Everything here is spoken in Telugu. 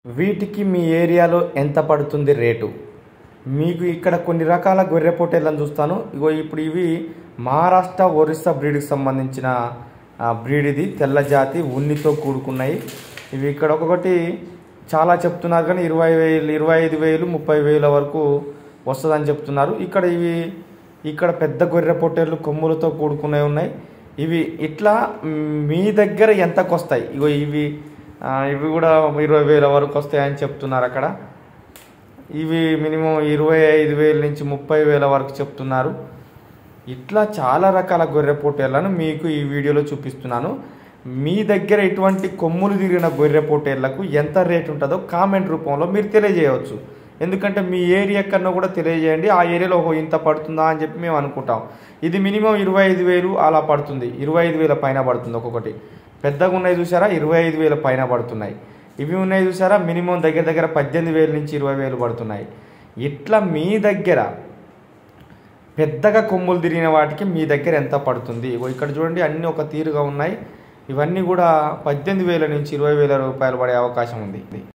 వీటికి మీ ఏరియాలో ఎంత పడుతుంది రేటు మీకు ఇక్కడ కొన్ని రకాల గొర్రె పొట్టేళ్ళని చూస్తాను ఇగో ఇప్పుడు ఇవి మహారాష్ట్ర ఒరిస్సా బ్రీడ్కి సంబంధించిన ఆ, బ్రీడ్ ఇది తెల్ల జాతి ఉన్నితో కూడుకున్నాయి ఇవి ఇక్కడ ఒక్కొక్కటి చాలా చెప్తున్నారు కానీ ఇరవై వేలు ఇరవై ఐదు వేలు ముప్పై వేల వరకు వస్తుందని చెప్తున్నారు ఇక్కడ ఇవి ఇక్కడ పెద్ద గొర్రె పొట్టేళ్ళు కొమ్ములతో కూడుకున్నవి ఉన్నాయి ఇవి ఇట్లా మ్, మీ దగ్గర ఎంతకు వస్తాయి ఇగో ఇవి ఆ, ఇవి కూడా ఇరవై వేల వరకు వస్తాయని చెప్తున్నారు అక్కడ ఇవి మినిమం ఇరవై ఐదు వేల నుంచి ముప్పై వేల వరకు చెప్తున్నారు ఇట్లా చాలా రకాల గొర్రె పొట్టేళ్లను మీకు ఈ వీడియోలో చూపిస్తున్నాను మీ దగ్గర ఇటువంటి కొమ్ములు తిరిగిన గొర్రె పొట్టేళ్లకు ఎంత రేట్ ఉంటుందో కామెంట్ రూపంలో మీరు తెలియజేయవచ్చు ఎందుకంటే మీ ఏరియా కన్నా కూడా తెలియజేయండి ఆ ఏరియాలో ఓహో ఇంత పడుతుందా అని చెప్పి మేము అనుకుంటాం ఇది మినిమం ఇరవై ఐదు వేలు అలా పడుతుంది ఇరవై ఐదు వేల పైన పడుతుంది ఒక్కొక్కటి పెద్దగా ఉన్నాయి చూసారా ఇరవై ఐదు వేల పైన పడుతున్నాయి ఇవి ఉన్నాయి చూసారా మినిమం దగ్గర దగ్గర పద్దెనిమిది వేల నుంచి ఇరవై వేలు పడుతున్నాయి ఇట్లా మీ దగ్గర పెద్దగా కొమ్ములు తిరిగిన వాటికి మీ దగ్గర ఎంత పడుతుంది ఇగో ఇక్కడ చూడండి అన్నీ ఒక తీరుగా ఉన్నాయి ఇవన్నీ కూడా పద్దెనిమిది వేల నుంచి ఇరవై వేల రూపాయలు పడే అవకాశం ఉంది